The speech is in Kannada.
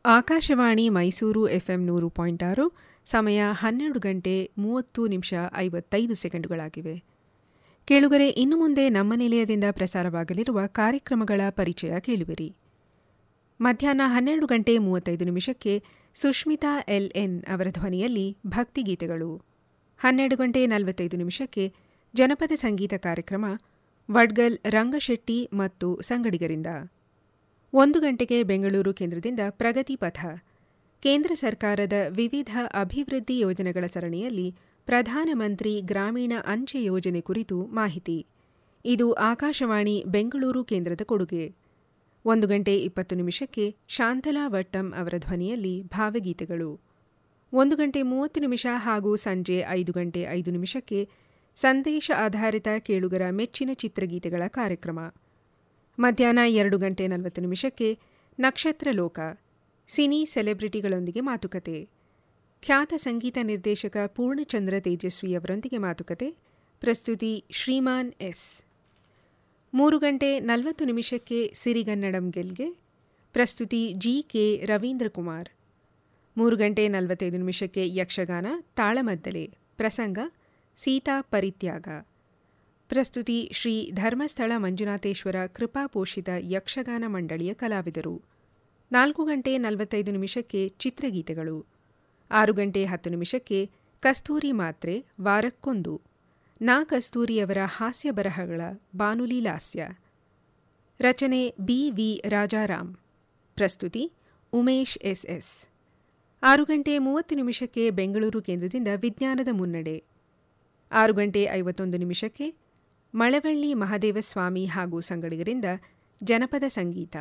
ಆಕಾಶವಾಣಿ ಮೈಸೂರು ಎಫ್ಎಂ ನೂರು ಪಾಯಿಂಟ್ ಆರು ಸಮಯ ಹನ್ನೆರಡು ಗಂಟೆ ಮೂವತ್ತು ನಿಮಿಷ ಐವತ್ತೈದು ಸೆಕೆಂಡುಗಳಾಗಿವೆ ಕೇಳುಗರೆ ಇನ್ನು ಮುಂದೆ ನಮ್ಮ ನಿಲಯದಿಂದ ಪ್ರಸಾರವಾಗಲಿರುವ ಕಾರ್ಯಕ್ರಮಗಳ ಪರಿಚಯ ಕೇಳುವಿರಿ ಮಧ್ಯಾಹ್ನ ಹನ್ನೆರಡು ಗಂಟೆ ಮೂವತ್ತೈದು ನಿಮಿಷಕ್ಕೆ ಸುಷ್ಮಿತಾ ಎಲ್ಎನ್ ಅವರ ಧ್ವನಿಯಲ್ಲಿ ಭಕ್ತಿಗೀತೆಗಳು ಹನ್ನೆರಡು ಗಂಟೆ ನಲವತ್ತೈದು ನಿಮಿಷಕ್ಕೆ ಜನಪದ ಸಂಗೀತ ಕಾರ್ಯಕ್ರಮ ವಡ್ಗಲ್ ರಂಗಶೆಟ್ಟಿ ಮತ್ತು ಸಂಗಡಿಗರಿಂದ ಒಂದು ಗಂಟೆಗೆ ಬೆಂಗಳೂರು ಕೇಂದ್ರದಿಂದ ಪ್ರಗತಿ ಪಥ ಕೇಂದ್ರ ಸರ್ಕಾರದ ವಿವಿಧ ಅಭಿವೃದ್ಧಿ ಯೋಜನೆಗಳ ಸರಣಿಯಲ್ಲಿ ಪ್ರಧಾನಮಂತ್ರಿ ಗ್ರಾಮೀಣ ಅಂಚೆ ಯೋಜನೆ ಕುರಿತು ಮಾಹಿತಿ ಇದು ಆಕಾಶವಾಣಿ ಬೆಂಗಳೂರು ಕೇಂದ್ರದ ಕೊಡುಗೆ ಒಂದು ಗಂಟೆ ಇಪ್ಪತ್ತು ನಿಮಿಷಕ್ಕೆ ಶಾಂತಲಾ ವಟ್ಟಂ ಅವರ ಧ್ವನಿಯಲ್ಲಿ ಭಾವಗೀತೆಗಳು ಒಂದು ಗಂಟೆ ಮೂವತ್ತು ನಿಮಿಷ ಹಾಗೂ ಸಂಜೆ ಐದು ಗಂಟೆ ಐದು ನಿಮಿಷಕ್ಕೆ ಸಂದೇಶ ಆಧಾರಿತ ಕೇಳುಗರ ಮೆಚ್ಚಿನ ಚಿತ್ರಗೀತೆಗಳ ಕಾರ್ಯಕ್ರಮ ಮಧ್ಯಾಹ್ನ ಎರಡು ಗಂಟೆ ನಲವತ್ತು ನಿಮಿಷಕ್ಕೆ ನಕ್ಷತ್ರ ಲೋಕ ಸಿನಿ ಸೆಲೆಬ್ರಿಟಿಗಳೊಂದಿಗೆ ಮಾತುಕತೆ ಖ್ಯಾತ ಸಂಗೀತ ನಿರ್ದೇಶಕ ಪೂರ್ಣಚಂದ್ರ ತೇಜಸ್ವಿಯವರೊಂದಿಗೆ ಮಾತುಕತೆ ಪ್ರಸ್ತುತಿ ಶ್ರೀಮಾನ್ ಎಸ್ ಮೂರು ಗಂಟೆ ನಲವತ್ತು ನಿಮಿಷಕ್ಕೆ ಸಿರಿಗನ್ನಡಂ ಗೆಲ್ಗೆ ಪ್ರಸ್ತುತಿ ಜಿ ಕೆ ರವೀಂದ್ರ ಕುಮಾರ್ ಮೂರು ಗಂಟೆ ನಲವತ್ತೈದು ನಿಮಿಷಕ್ಕೆ ಯಕ್ಷಗಾನ ತಾಳಮದ್ದಲೆ ಪ್ರಸಂಗ ಸೀತಾ ಪರಿತ್ಯಾಗ ಪ್ರಸ್ತುತಿ ಶ್ರೀ ಧರ್ಮಸ್ಥಳ ಮಂಜುನಾಥೇಶ್ವರ ಕೃಪಾಪೋಷಿತ ಯಕ್ಷಗಾನ ಮಂಡಳಿಯ ಕಲಾವಿದರು ನಾಲ್ಕು ಗಂಟೆ ನಲವತ್ತೈದು ನಿಮಿಷಕ್ಕೆ ಚಿತ್ರಗೀತೆಗಳು ಆರು ಗಂಟೆ ಹತ್ತು ನಿಮಿಷಕ್ಕೆ ಕಸ್ತೂರಿ ಮಾತ್ರೆ ವಾರಕ್ಕೊಂದು ನಾ ಕಸ್ತೂರಿಯವರ ಹಾಸ್ಯ ಬರಹಗಳ ಬಾನುಲಿ ಲಾಸ್ಯ ರಚನೆ ಬಿ ವಿ ರಾಜಾರಾಮ್ ಪ್ರಸ್ತುತಿ ಉಮೇಶ್ ಎಸ್ ಎಸ್ ಆರು ಗಂಟೆ ಮೂವತ್ತು ನಿಮಿಷಕ್ಕೆ ಬೆಂಗಳೂರು ಕೇಂದ್ರದಿಂದ ವಿಜ್ಞಾನದ ಮುನ್ನಡೆ ಆರು ಗಂಟೆ ಐವತ್ತೊಂದು ನಿಮಿಷಕ್ಕೆ ಮಳವಳ್ಳಿ ಮಹದೇವಸ್ವಾಮಿ ಹಾಗೂ ಸಂಗಡಿಗರಿಂದ ಜನಪದ ಸಂಗೀತ